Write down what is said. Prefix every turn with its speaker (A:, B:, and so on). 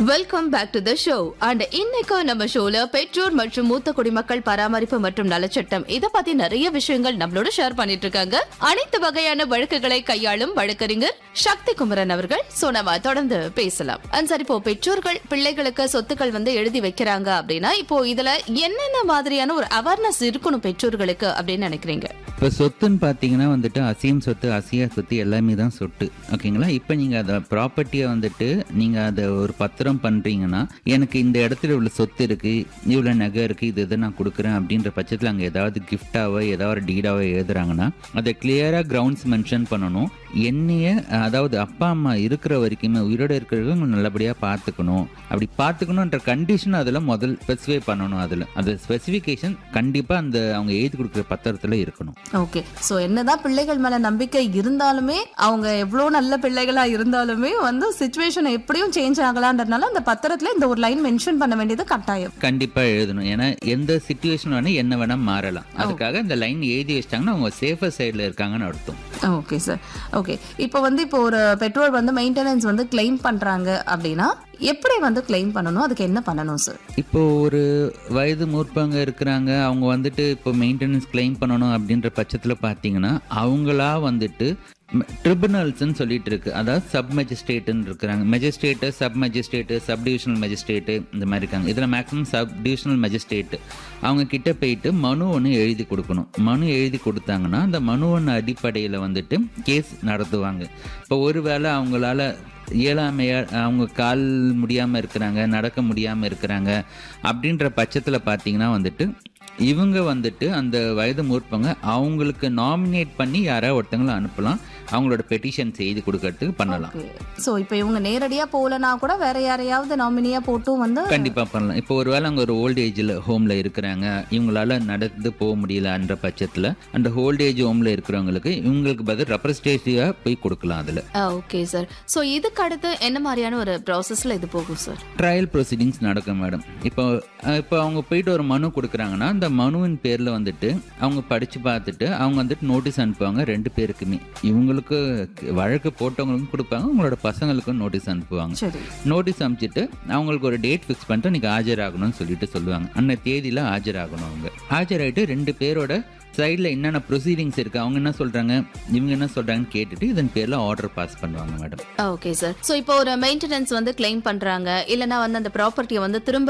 A: welcome back to the show and இன்னைக்கு நம்ம ஷோல பெற்றோர் மற்றும் மூத்த குடிமக்கள் பராமரிப்பு மற்றும் நலச்சட்டம் இத பத்தி நிறைய விஷயங்கள் நம்மளோட ஷேர் பண்ணிட்டு இருக்காங்க அனைத்து வகையான வழக்குகளை கையாளும் வழக்கறிஞர் சக்தி குமரன் அவர்கள் சோ நம்ம தொடர்ந்து பேசலாம் அண்ட் சரி இப்போ பெற்றோர்கள் பிள்ளைகளுக்கு சொத்துக்கள் வந்து எழுதி வைக்கிறாங்க அப்படின்னா இப்போ இதுல என்னென்ன மாதிரியான ஒரு அவேர்னஸ் இருக்கணும் பெற்றோர்களுக்கு அப்படின்னு நினைக்கிறீங்க
B: இப்போ சொத்துன்னு பார்த்தீங்கன்னா வந்துட்டு அசையும் சொத்து அசையா சொத்து எல்லாமே தான் சொத்து ஓகேங்களா இப்போ நீங்கள் அதை ப்ராப்பர்ட்டியை வந்துட்டு நீங்கள் அதை ஒரு பத்திரம் பண்ணுறீங்கன்னா எனக்கு இந்த இடத்துல இவ்வளோ சொத்து இருக்குது இவ்வளோ நகை இருக்குது இது இதை நான் கொடுக்குறேன் அப்படின்ற பட்சத்தில் அங்கே ஏதாவது கிஃப்டாவோ ஏதாவது ஒரு டீடாவோ எழுதுறாங்கன்னா அதை கிளியராக கிரவுண்ட்ஸ் மென்ஷன் பண்ணணும் என்னைய அதாவது அப்பா அம்மா இருக்கிற வரைக்குமே உயிரோட இருக்கிறவங்க நல்லபடியாக பார்த்துக்கணும் அப்படி பார்த்துக்கணுன்ற கண்டிஷன் அதில் முதல் ஸ்பெசிஃபை பண்ணணும் அதில் அந்த ஸ்பெசிஃபிகேஷன் கண்டிப்பாக அந்த அவங்க எழுதி கொடுக்குற பத்திரத்தில் இருக்கணும்
A: ஓகே சோ என்னதான் பிள்ளைகள் மேல நம்பிக்கை இருந்தாலுமே அவங்க எவ்வளவு நல்ல பிள்ளைகளா இருந்தாலுமே வந்து சுச்சுவேஷன் எப்படியும் சேஞ்ச் ஆகலான்றதுனால அந்த பத்திரத்துல இந்த ஒரு லைன் மென்ஷன் பண்ண வேண்டியது கட்டாயம்
B: கண்டிப்பா எழுதணும் ஏன்னா எந்த சுச்சுவேஷன் வேணா என்ன வேணா மாறலாம் அதுக்காக இந்த லைன் எழுதி வச்சிட்டாங்கன்னா அவங்க சேஃபர் சைடுல இருக்காங்கன்னு அர்த்தம்
A: ஓகே சார் ஓகே இப்போ வந்து இப்போ ஒரு பெட்ரோல் வந்து மெயின்டெனன்ஸ் வந்து கிளைம் பண்றாங்க அப்படின்னா எப்படி வந்து கிளைம் பண்ணணும் அதுக்கு என்ன பண்ணணும் சார்
B: இப்போ ஒரு வயது மூர்ப்பவங்க இருக்கிறாங்க அவங்க வந்துட்டு இப்போ மெயின்டெனன்ஸ் கிளைம் பண்ணணும் அப்படின்ற பட்சத்தில் பார்த்தீங்கன்னா அவங்களா வந்துட்டு ட்ரிபுனல்ஸ்ன்னு சொல்லிட்டு இருக்கு அதாவது சப் மெஜிஸ்ட்ரேட்டுன்னு இருக்கிறாங்க magistrate sub magistrate sub divisional magistrate இந்த மாதிரி இருக்காங்க இதில் மேக்ஸிமம் சப் டிவிஷனல் மெஜிஸ்ட்ரேட்டு அவங்க கிட்ட போயிட்டு மனு ஒன்று எழுதி கொடுக்கணும் மனு எழுதி கொடுத்தாங்கன்னா அந்த மனு ஒன்று அடிப்படையில் வந்துட்டு கேஸ் நடத்துவாங்க இப்போ ஒருவேளை அவங்களால இயலாமையா அவங்க கால் முடியாமல் இருக்கிறாங்க நடக்க முடியாமல் இருக்கிறாங்க அப்படின்ற பட்சத்தில் பார்த்தீங்கன்னா வந்துட்டு இவங்க வந்துட்டு அந்த வயது மூர்ப்பவங்க அவங்களுக்கு நாமினேட் பண்ணி யாராவது ஒருத்தங்களை அனுப்பலாம் அவங்களோட பெட்டிஷன் செய்து கொடுக்கறதுக்கு பண்ணலாம்
A: சோ இப்போ இவங்க நேரடியா போகலனா கூட வேற யாரையாவது நாமினியா போட்டும் வந்து
B: கண்டிப்பாக பண்ணலாம் இப்போ ஒருவேளை அவங்க ஒரு ஓல்ட் ஏஜில் ஹோமில் இருக்கிறாங்க இவங்களால நடந்து போக முடியலன்ற பட்சத்தில் அந்த ஓல்ட் ஏஜ் ஹோமில் இருக்கிறவங்களுக்கு இவங்களுக்கு பதில் ரெப்ரஸன்டேட்டிவாக போய் கொடுக்கலாம் அதில்
A: ஓகே சார் சோ இதுக்கு அடுத்து என்ன மாதிரியான ஒரு ப்ராசஸ்ல இது போகும் சார்
B: ட்ரையல் ப்ரொசீடிங்ஸ் நடக்கும் மேடம் இப்போ அஹ், இப்போ அவங்க போயிட்டு ஒரு மனு கொடுக்குறாங்கன்னா அந்த மனுவின் பேரில் வந்துட்டு அவங்க படித்து பார்த்துட்டு அவங்க வந்துட்டு நோட்டீஸ் அனுப்புவாங்க ரெண்டு பேருக்குமே இவங்களுக்கு வழக்கு போட்டவங்களுக்கும் கொடுப்பாங்க உங்களோட பசங்களுக்கும் நோட்டீஸ் அனுப்புவாங்க
A: சரி
B: நோட்டீஸ் அனுப்பிச்சிட்டு அவங்களுக்கு ஒரு டேட் ஃபிக்ஸ் பண்ணிட்டு நீங்கள் ஆஜராகணும்னு சொல்லிட்டு சொல்லுவாங்க அந்த தேதியில் ஆஜராகணும் அவங்க ஆஜராகிட்டு ரெண்டு பேரோட சைடில் என்னென்ன ப்ரொசீடிங்ஸ் இருக்குது அவங்க என்ன சொல்கிறாங்க இவங்க என்ன சொல்கிறாங்கன்னு கேட்டுட்டு இதன் பேரில் ஆர்டர் பாஸ் பண்ணுவாங்க மேடம்
A: ஓகே சார் சோ இப்போ ஒரு மெயின்டெனன்ஸ் வந்து கிளைம் பண்றாங்க இல்லனா வந்து அந்த ப்ராப்பர்ட்டியை வந்து திரும்ப